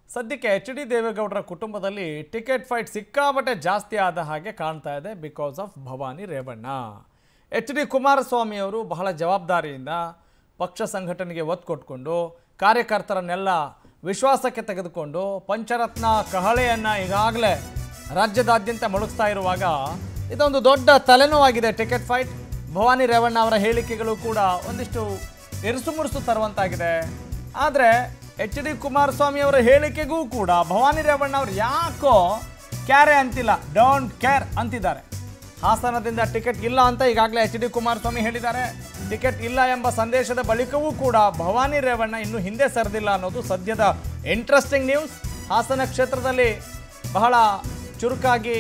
ಸದ್ಯಕ್ಕೆ H D ದೇವೇಗೌಡರ ಕುಟುಂಬದಲ್ಲಿ ಟಿಕೆಟ್ ಫೈಟ್ ಸಿಕ್ಕಾಪಟ್ಟೆ ಜಾಸ್ತಿ ಆದ ಹಾಗೆ ಕಾಣ್ತಾ ಇದೆ because of Bhavani Revanna H D Kumaraswamy ಅವರು ಬಹಳ ಜವಾಬ್ದಾರಿಯಿಂದ ಪಕ್ಷ ಸಂಘಟನೆಗೆ ಒತ್ತು ಕೊಟ್ಕೊಂಡು ಕಾರ್ಯಕರ್ತರನ್ನೆಲ್ಲ ವಿಶ್ವಾಸಕ್ಕೆ ತೆಗೆದುಕೊಂಡು ಪಂಚರತ್ನ ಕಹಳೆಯನ್ನು ಈಗಾಗಲೇ ರಾಜ್ಯದಾದ್ಯಂತ ಮೊಳಗಿಸ್ತಾ ಇರುವಾಗ ಇದೊಂದು ದೊಡ್ಡ ತಲೆನೋವಾಗಿದೆ ಟಿಕೆಟ್ ಫೈಟ್ ಭವಾನಿ ರೇವಣ್ಣ ಅವರ ಹೇಳಿಕೆಗಳು ಕೂಡ ಒಂದಿಷ್ಟು ಇರುಸು ಮುರುಸು ತರುವಂತಾಗಿದೆ ಆದರೆ ಎಚ್ ಡಿ ಕುಮಾರಸ್ವಾಮಿ ಅವರ ಹೇಳಿಕೆಗೂ ಕೂಡ ಭವಾನಿ ರೇವಣ್ಣ ಅವರು ಯಾಕೋ ಕ್ಯಾರೆ ಅಂತಿಲ್ಲ ಡೋಂಟ್ ಕೇರ್ ಅಂತಿದ್ದಾರೆ ಹಾಸನದಿಂದ ಟಿಕೆಟ್ ಇಲ್ಲ ಅಂತ ಈಗಾಗಲೇ ಎಚ್ ಡಿ ಕುಮಾರಸ್ವಾಮಿ ಹೇಳಿದ್ದಾರೆ ಟಿಕೆಟ್ ಇಲ್ಲ ಎಂಬ ಸಂದೇಶದ ಬಳಿಕವೂ ಕೂಡ ಭವಾನಿ ರೇವಣ್ಣ ಇನ್ನೂ ಹಿಂದೆ ಸರಿದಿಲ್ಲ ಅನ್ನೋದು ಸದ್ಯದ ಇಂಟ್ರೆಸ್ಟಿಂಗ್ ನ್ಯೂಸ್ ಹಾಸನ ಕ್ಷೇತ್ರದಲ್ಲಿ ಬಹಳ ಚುರುಕಾಗಿ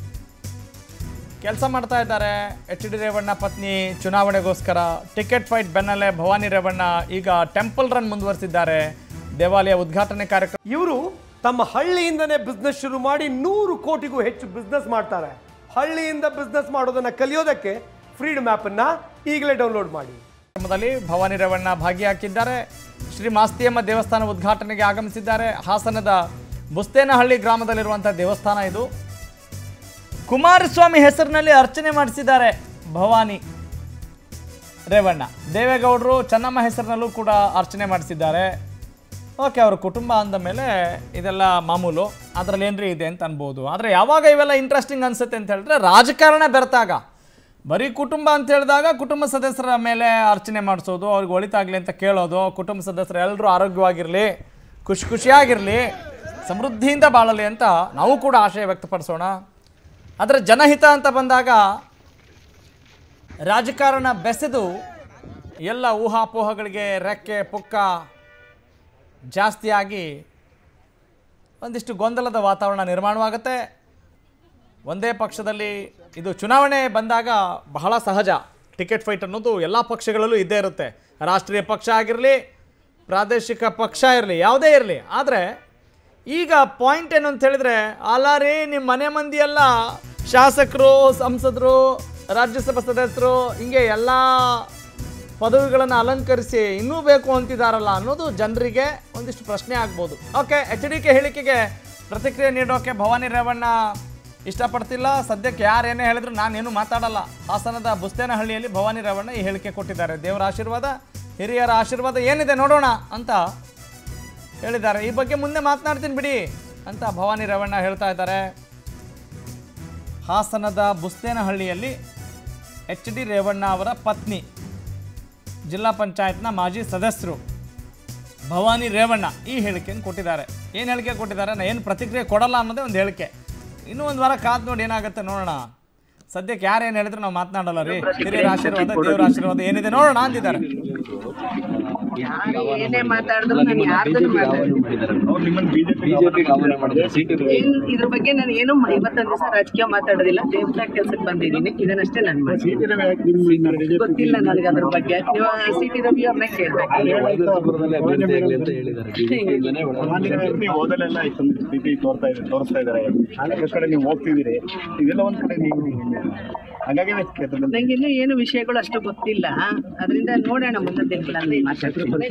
ಕೆಲಸ ಮಾಡ್ತಾ ಇದ್ದಾರೆ ಎಚ್ ಡಿ ರೇವಣ್ಣ ಪತ್ನಿ ಚುನಾವಣೆಗೋಸ್ಕರ ಟಿಕೆಟ್ ಫೈಟ್ ಬೆನ್ನಲ್ಲೇ ಭವಾನಿ ರೇವಣ್ಣ ಈಗ ಟೆಂಪಲ್ ರನ್ ಮುಂದುವರಿಸಿದ್ದಾರೆ ದೇವಾಲಯ ಉದ್ಘಾಟನೆ ಕಾರ್ಯಕ್ರಮ ಇವರು ತಮ್ಮ ಹಳ್ಳಿಯಿಂದನೇ ಬಿಸ್ನೆಸ್ ಶುರು ಮಾಡಿ ನೂರು ಕೋಟಿಗೂ ಹೆಚ್ಚು ಬಿಸ್ನೆಸ್ ಮಾಡ್ತಾರೆ ಹಳ್ಳಿಯಿಂದ ಬಿಸ್ನೆಸ್ ಮಾಡೋದನ್ನ ಕಲಿಯೋದಕ್ಕೆ ಫ್ರೀಡಮ್ ಅನ್ನ ಈಗಲೇ ಡೌನ್ಲೋಡ್ ಮಾಡಿ ಕಾರ್ಯಕ್ರಮದಲ್ಲಿ ಭವಾನಿ ರೇವಣ್ಣ ಭಾಗಿಯಾಗಿದ್ದಾರೆ ಶ್ರೀ ಮಾಸ್ತಿಯಮ್ಮ ದೇವಸ್ಥಾನ ಉದ್ಘಾಟನೆಗೆ ಆಗಮಿಸಿದ್ದಾರೆ ಹಾಸನದ ಬುಸ್ತೇನಹಳ್ಳಿ ಗ್ರಾಮದಲ್ಲಿರುವಂಥ ದೇವಸ್ಥಾನ ಇದು ಕುಮಾರಸ್ವಾಮಿ ಹೆಸರಿನಲ್ಲಿ ಅರ್ಚನೆ ಮಾಡಿಸಿದ್ದಾರೆ ಭವಾನಿ ರೇವಣ್ಣ ದೇವೇಗೌಡರು ಚೆನ್ನಮ್ಮ ಹೆಸರಿನಲ್ಲೂ ಕೂಡ ಅರ್ಚನೆ ಮಾಡಿಸಿದ್ದಾರೆ ಓಕೆ ಅವ್ರ ಕುಟುಂಬ ಅಂದ ಮೇಲೆ ಇದೆಲ್ಲ ಮಾಮೂಲು ಅದರಲ್ಲಿ ಏನ್ರಿ ಇದೆ ಅಂತ ಅನ್ಬೋದು ಆದರೆ ಯಾವಾಗ ಇವೆಲ್ಲ ಇಂಟ್ರೆಸ್ಟಿಂಗ್ ಅನ್ಸುತ್ತೆ ಅಂತ ಹೇಳಿದ್ರೆ ರಾಜಕಾರಣ ಬೆರೆತಾಗ ಬರೀ ಕುಟುಂಬ ಅಂತ ಹೇಳಿದಾಗ ಕುಟುಂಬ ಸದಸ್ಯರ ಮೇಲೆ ಅರ್ಚನೆ ಮಾಡಿಸೋದು ಅವ್ರಿಗೆ ಒಳಿತಾಗಲಿ ಅಂತ ಕೇಳೋದು ಕುಟುಂಬ ಸದಸ್ಯರು ಎಲ್ಲರೂ ಆರೋಗ್ಯವಾಗಿರಲಿ ಖುಷಿ ಖುಷಿಯಾಗಿರಲಿ ಸಮೃದ್ಧಿಯಿಂದ ಬಾಳಲಿ ಅಂತ ನಾವು ಕೂಡ ಆಶಯ ವ್ಯಕ್ತಪಡಿಸೋಣ ಆದರೆ ಜನಹಿತ ಅಂತ ಬಂದಾಗ ರಾಜಕಾರಣ ಬೆಸೆದು ಎಲ್ಲ ಊಹಾಪೋಹಗಳಿಗೆ ರೆಕ್ಕೆ ಪುಕ್ಕ ಜಾಸ್ತಿಯಾಗಿ ಒಂದಿಷ್ಟು ಗೊಂದಲದ ವಾತಾವರಣ ನಿರ್ಮಾಣವಾಗುತ್ತೆ ಒಂದೇ ಪಕ್ಷದಲ್ಲಿ ಇದು ಚುನಾವಣೆ ಬಂದಾಗ ಬಹಳ ಸಹಜ ಟಿಕೆಟ್ ಫೈಟ್ ಅನ್ನೋದು ಎಲ್ಲ ಪಕ್ಷಗಳಲ್ಲೂ ಇದ್ದೇ ಇರುತ್ತೆ ರಾಷ್ಟ್ರೀಯ ಪಕ್ಷ ಆಗಿರಲಿ ಪ್ರಾದೇಶಿಕ ಪಕ್ಷ ಇರಲಿ ಯಾವುದೇ ಇರಲಿ ಆದರೆ ಈಗ ಪಾಯಿಂಟ್ ಏನು ಅಂತ ಹೇಳಿದ್ರೆ ಅಲ್ಲ ರೀ ನಿಮ್ಮ ಮನೆ ಮಂದಿ ಎಲ್ಲ ಶಾಸಕರು ಸಂಸದರು ರಾಜ್ಯಸಭಾ ಸದಸ್ಯರು ಹಿಂಗೆ ಎಲ್ಲ ಪದವಿಗಳನ್ನು ಅಲಂಕರಿಸಿ ಇನ್ನೂ ಬೇಕು ಅಂತಿದಾರಲ್ಲ ಅನ್ನೋದು ಜನರಿಗೆ ಒಂದಿಷ್ಟು ಪ್ರಶ್ನೆ ಆಗ್ಬೋದು ಓಕೆ ಎಚ್ ಡಿ ಕೆ ಹೇಳಿಕೆಗೆ ಪ್ರತಿಕ್ರಿಯೆ ನೀಡೋಕೆ ಭವಾನಿ ರೇವಣ್ಣ ಇಷ್ಟಪಡ್ತಿಲ್ಲ ಸದ್ಯಕ್ಕೆ ಯಾರೇನೇ ಹೇಳಿದ್ರು ನಾನೇನು ಮಾತಾಡಲ್ಲ ಹಾಸನದ ಬುಸ್ತೇನಹಳ್ಳಿಯಲ್ಲಿ ಭವಾನಿ ರೇವಣ್ಣ ಈ ಹೇಳಿಕೆ ಕೊಟ್ಟಿದ್ದಾರೆ ದೇವರ ಆಶೀರ್ವಾದ ಹಿರಿಯರ ಆಶೀರ್ವಾದ ಏನಿದೆ ನೋಡೋಣ ಅಂತ ಹೇಳಿದ್ದಾರೆ ಈ ಬಗ್ಗೆ ಮುಂದೆ ಮಾತನಾಡ್ತೀನಿ ಬಿಡಿ ಅಂತ ಭವಾನಿ ರೇವಣ್ಣ ಹೇಳ್ತಾ ಇದ್ದಾರೆ ಹಾಸನದ ಬುಸ್ತೇನಹಳ್ಳಿಯಲ್ಲಿ ಎಚ್ ಡಿ ರೇವಣ್ಣ ಅವರ ಪತ್ನಿ ಜಿಲ್ಲಾ ಪಂಚಾಯತ್ನ ಮಾಜಿ ಸದಸ್ಯರು ಭವಾನಿ ರೇವಣ್ಣ ಈ ಹೇಳಿಕೆಯನ್ನು ಕೊಟ್ಟಿದ್ದಾರೆ ಏನು ಹೇಳಿಕೆ ಕೊಟ್ಟಿದ್ದಾರೆ ನಾನು ಏನು ಪ್ರತಿಕ್ರಿಯೆ ಕೊಡಲ್ಲ ಅನ್ನೋದೇ ಒಂದು ಹೇಳಿಕೆ ಇನ್ನೂ ಒಂದು ವಾರ ಕಾದ್ ನೋಡಿ ಏನಾಗುತ್ತೆ ನೋಡೋಣ ಸದ್ಯಕ್ಕೆ ಯಾರು ಏನು ಹೇಳಿದ್ರು ನಾವು ಮಾತನಾಡಲ್ಲ ರೀ ಹಿರಿಯರ ಆಶೀರ್ವಾದ ದೇವರ ಆಶೀರ್ವಾದ ಏನಿದೆ ನೋಡೋಣ ಅಂದಿದ್ದಾರೆ ಯಾರು ಏನೇ ಮಾತಾಡಿದ್ರು ನಾನು ಯಾರ್ದನ್ನು ಮಾತಾಡಿಲ್ಲ ಅವ್ರು ನಿಮ್ಮನ್ನ ಬಿಜೆಪಿ ಆಹ್ವಾನ ಮಾಡಿದ್ರು ಸೀಟ್ ಏನ್ ಇದ್ರ ಬಗ್ಗೆ ನಾನು ಏನು ಇವತ್ತೊಂದು ದಿವಸ ರಾಜಕೀಯ ಮಾತಾಡೋದಿಲ್ಲ ದೇವತಾ ಕೆಲ್ಸಕ್ಕೆ ಬಂದಿದ್ದೀನಿ ಇದನ್ನಷ್ಟೇ ನಾನು ಮಾಡಿ ಗೊತ್ತಿಲ್ಲ ನನಗೆ ಅದ್ರ ಬಗ್ಗೆ ನೀವು ಸಿ ಟಿ ರವಿ ಅವ್ರನ್ನ ಕೇಳ್ಬೇಕು ಅಭ್ಯರ್ಥಿ ಆಗ್ಲಿ ಅಂತ ಹೇಳಿದ್ದಾರೆ ಬಿಜೆಪಿಯಿಂದನೇ ನೀವು ಓದಲೆಲ್ಲ ಇಷ್ಟೊಂದು ಸ್ಥಿತಿ ತೋರ್ತಾ ಇದೆ ತೋರಿಸ್ತಾ ಇದಾರೆ ಆ ಕಡೆ ನೀವು ಹೋಗ್ತಿದ್ದೀರಿ ಇದೆಲ್ಲ ಒಂದ್ ಕಡೆ ನೀವು ಹಾಗಾಗಿ ನಂಗೆ ಇನ್ನೂ ಏನು ವಿಷಯಗಳು ಅಷ್ಟು ಗೊತ್ತಿಲ್ಲ ಅದರಿಂದ ನೋಡೋಣ ಮುಂದೆ ದಿನಗಳಲ್ಲಿ ಮಾತಾಡ್ತೀನಿ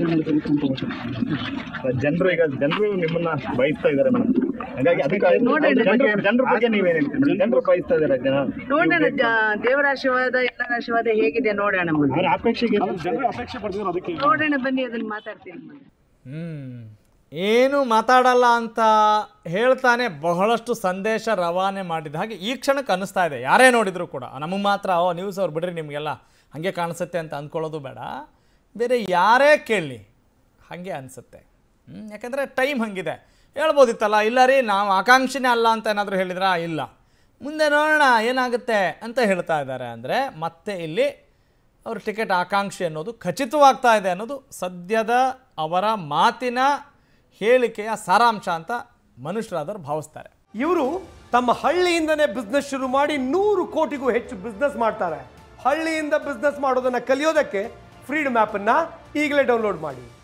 ಜನರು ಈಗ ಜನರು ನಿಮ್ಮನ್ನ ಬಯಸ್ತಾ ಇದಾರೆ ಮೇಡಮ್ ಹಾಗಾಗಿ ಅದಕ್ಕೆ ನೋಡೋಣ. ಜನರು- ಜನರ ಬಗ್ಗೆ ನೀವೇನ್ ಹೇಳ್ತೀರಿ ಜನರು ಬಯಸ್ತಾ ಇದಾರೆ ಜನ ನೋಡೋಣ ಜ- ದೇವರ ಆಶೀರ್ವಾದ ಎಲ್ಲರ ಆಶೀರ್ವಾದ ಹೇಗಿದೆ ನೋಡೋಣ ಮುಂದೆ ಅಪೇಕ್ಷೆಗೆ ಜನರು ಅಪೇಕ್ಷೆ ಪಡ್ತಿದ್ರು ಅದಕ್ಕೆ ನೋಡೋಣ ಬನ್ನಿ ಅದನ್ನ ಮಾತಾಡ್ತೀನಿ ಮುಂದೆ ಹ್ಮ್. ಏನು ಮಾತಾಡಲ್ಲ ಅಂತ ಹೇಳ್ತಾನೆ ಬಹಳಷ್ಟು ಸಂದೇಶ ರವಾನೆ ಮಾಡಿದ ಹಾಗೆ ಈ ಕ್ಷಣಕ್ಕೆ ಅನ್ನಿಸ್ತಾ ಇದೆ ಯಾರೇ ನೋಡಿದ್ರು ಕೂಡ ನಮಗೆ ಮಾತ್ರ ಓ ನ್ಯೂಸ್ ಅವ್ರು ಬಿಡ್ರಿ ನಿಮಗೆಲ್ಲ ಹಾಗೆ ಕಾಣಿಸುತ್ತೆ ಅಂತ ಅಂದ್ಕೊಳ್ಳೋದು ಬೇಡ ಬೇರೆ ಯಾರೇ ಕೇಳಲಿ ಹಾಗೆ ಅನಿಸುತ್ತೆ ಯಾಕಂದರೆ ಟೈಮ್ ಹಂಗಿದೆ ಹೇಳ್ಬೋದಿತ್ತಲ್ಲ ಇಲ್ಲ ರೀ ನಾವು ಆಕಾಂಕ್ಷಿನೇ ಅಲ್ಲ ಅಂತ ಏನಾದರೂ ಹೇಳಿದ್ರಾ ಇಲ್ಲ ಮುಂದೆ ನೋಡೋಣ ಏನಾಗುತ್ತೆ ಅಂತ ಹೇಳ್ತಾ ಇದ್ದಾರೆ ಅಂದರೆ ಮತ್ತೆ ಇಲ್ಲಿ ಅವ್ರ ಟಿಕೆಟ್ ಆಕಾಂಕ್ಷಿ ಅನ್ನೋದು ಖಚಿತವಾಗ್ತಾ ಇದೆ ಅನ್ನೋದು ಸದ್ಯದ ಅವರ ಮಾತಿನ ಹೇಳಿಕೆಯ ಸಾರಾಂಶ ಅಂತ ಮನುಷ್ಯರಾದವ್ರು ಭಾವಿಸ್ತಾರೆ ಇವರು ತಮ್ಮ ಹಳ್ಳಿಯಿಂದನೇ ಬಿಸ್ನೆಸ್ ಶುರು ಮಾಡಿ ನೂರು ಕೋಟಿಗೂ ಹೆಚ್ಚು ಬಿಸ್ನೆಸ್ ಮಾಡ್ತಾರೆ ಹಳ್ಳಿಯಿಂದ ಬಿಸ್ನೆಸ್ ಮಾಡೋದನ್ನ ಕಲಿಯೋದಕ್ಕೆ ಫ್ರೀಡಮ್ ಅನ್ನ ಈಗಲೇ ಡೌನ್ಲೋಡ್ ಮಾಡಿ